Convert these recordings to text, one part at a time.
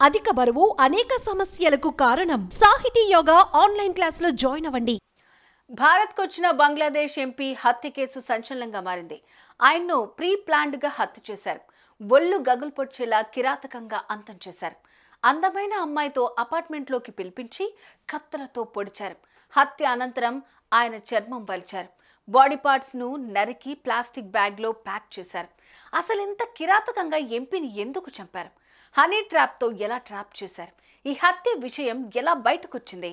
అధిక బరువు అనేక సమస్యలకు కారణం సాహితీ యోగా ఆన్లైన్ క్లాసులో జాయిన్ అవ్వండి భారత్కు వచ్చిన బంగ్లాదేశ్ ఎంపీ హత్య కేసు సంచలనంగా మారింది ఆయన్ను ప్రీ ప్లాన్డ్గా హత్య చేశారు ఒళ్ళు గగులు పొడిచేలా కిరాతకంగా అంతం చేశారు అందమైన అమ్మాయితో అపార్ట్మెంట్లోకి పిలిపించి కత్తులతో పొడిచారు హత్య అనంతరం ఆయన చర్మం వలిచారు బాడీ పార్ట్స్ను నరికి ప్లాస్టిక్ బ్యాగ్లో ప్యాక్ చేశారు అసలు ఇంత కిరాతకంగా ఎంపీని ఎందుకు చంపారు హనీ ట్రాప్తో ఎలా ట్రాప్ చేశారు ఈ హత్య విషయం ఎలా బయటకొచ్చింది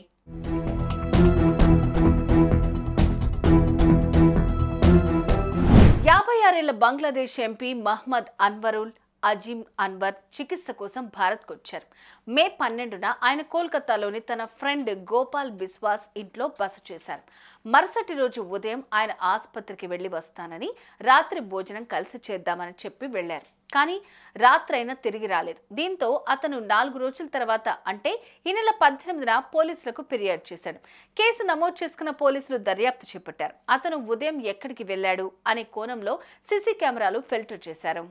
యాభై ఆరేళ్ల బంగ్లాదేశ్ ఎంపీ మహ్మద్ అన్వరుల్ అజీమ్ అన్వర్ చికిత్స కోసం భారత్కు వచ్చారు మే పన్నెండున ఆయన కోల్కతాలోని తన ఫ్రెండ్ గోపాల్ బిస్వాస్ ఇంట్లో బస చేశారు మరుసటి రోజు ఉదయం ఆయన ఆసుపత్రికి వెళ్లి వస్తానని రాత్రి భోజనం కలిసి చేద్దామని చెప్పి వెళ్లారు కానీ రాత్రైనా తిరిగి రాలేదు దీంతో అతను నాలుగు రోజుల తర్వాత అంటే ఈ నెల పద్దెనిమిదిన పోలీసులకు ఫిర్యాదు చేశాడు కేసు నమోదు చేసుకున్న పోలీసులు దర్యాప్తు చేపట్టారు అతను ఉదయం ఎక్కడికి వెళ్ళాడు అనే కోణంలో సీసీ కెమెరాలు ఫిల్టర్ చేశారు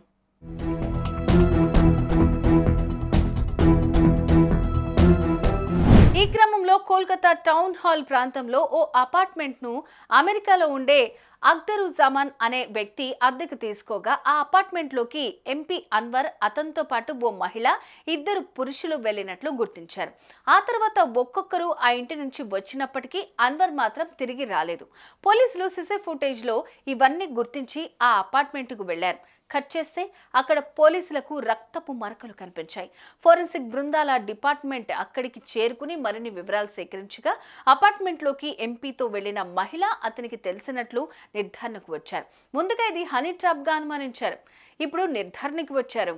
ఈ క్రమంలో కోల్కతా టౌన్ హాల్ ప్రాంతంలో ఓ అపార్ట్మెంట్ను అమెరికాలో ఉండే అఖ్తరుజామాన్ అనే వ్యక్తి అద్దెకు తీసుకోగా ఆ అపార్ట్మెంట్లోకి ఎంపీ అన్వర్ అతనితో పాటు ఓ మహిళ ఇద్దరు పురుషులు వెళ్ళినట్లు గుర్తించారు ఆ తర్వాత ఒక్కొక్కరు ఆ ఇంటి నుంచి వచ్చినప్పటికీ అన్వర్ మాత్రం తిరిగి రాలేదు పోలీసులు సిసి ఫుటేజ్లో ఇవన్నీ గుర్తించి ఆ అపార్ట్మెంట్కు వెళ్లారు కట్ చేస్తే అక్కడ పోలీసులకు రక్తపు మరకలు కనిపించాయి ఫోరెన్సిక్ బృందాల డిపార్ట్మెంట్ అక్కడికి చేరుకుని మరిన్ని వివరాలు సేకరించగా అపార్ట్మెంట్లోకి ఎంపీతో వెళ్లిన మహిళ అతనికి తెలిసినట్లు నిర్ధారణకు వచ్చారు ముందుగా ఇది హనీ ట్రాప్గా అనుమానించారు ఇప్పుడు నిర్ధారణకి వచ్చారు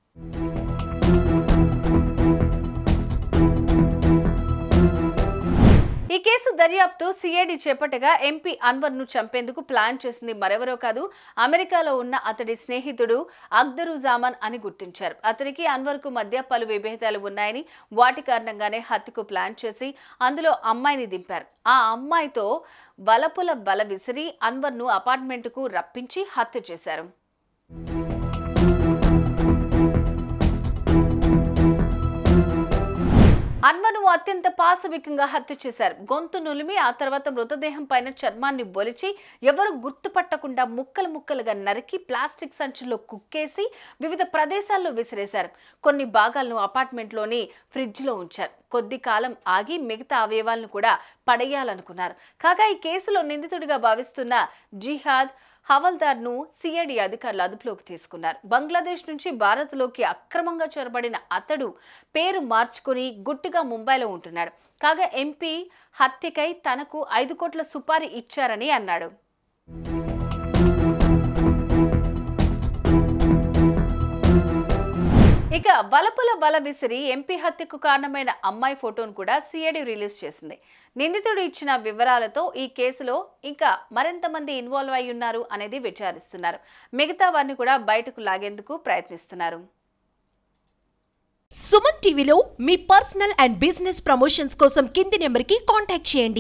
ఈ కేసు దర్యాప్తు సిఐడి చేపట్టగా ఎంపీ అన్వర్ను చంపేందుకు ప్లాన్ చేసింది మరెవరో కాదు అమెరికాలో ఉన్న అతడి స్నేహితుడు అఖ్దరుజామాన్ అని గుర్తించారు అతనికి అన్వర్కు మధ్య పలు విభేదాలు ఉన్నాయని వాటి కారణంగానే హత్యకు ప్లాన్ చేసి అందులో అమ్మాయిని దింపారు ఆ అమ్మాయితో వలపుల బల విసిరి అన్వర్ను అపార్ట్మెంటుకు రప్పించి హత్య చేశారు అన్వను అత్యంత పాశవికంగా హత్య చేశారు గొంతు నులిమి ఆ తర్వాత మృతదేహం పైన చర్మాన్ని బొలిచి ఎవరు గుర్తుపట్టకుండా ముక్కలు ముక్కలుగా నరికి ప్లాస్టిక్ సంచుల్లో కుక్కేసి వివిధ ప్రదేశాల్లో విసిరేశారు కొన్ని భాగాలను అపార్ట్మెంట్లోని ఫ్రిడ్జ్లో ఉంచారు కొద్ది కాలం ఆగి మిగతా అవయవాలను కూడా పడేయాలనుకున్నారు కాగా ఈ కేసులో నిందితుడిగా భావిస్తున్న జిహాద్ హవల్దార్ను సిఐడి అధికారులు అదుపులోకి తీసుకున్నారు బంగ్లాదేశ్ నుంచి భారత్లోకి అక్రమంగా చొరబడిన అతడు పేరు మార్చుకుని గుట్టుగా ముంబైలో ఉంటున్నాడు కాగా ఎంపీ హత్యకై తనకు ఐదు కోట్ల సుపారీ ఇచ్చారని అన్నాడు ఇక వలపుల బల విసిరి ఎంపీ హత్యకు కారణమైన అమ్మాయి ఫోటోను కూడా సిఐడి రిలీజ్ చేసింది నిందితుడు ఇచ్చిన వివరాలతో ఈ కేసులో ఇంకా మరింతమంది ఇన్వాల్వ్ అయి ఉన్నారు అనేది విచారిస్తున్నారు మిగతా వారిని కూడా బయటకు లాగేందుకు ప్రయత్నిస్తున్నారు సుమన్ టీవీలో మీ పర్సనల్ అండ్ బిజినెస్ ప్రమోషన్స్ కోసం కింది నెంబర్కి కాంటాక్ట్ చేయండి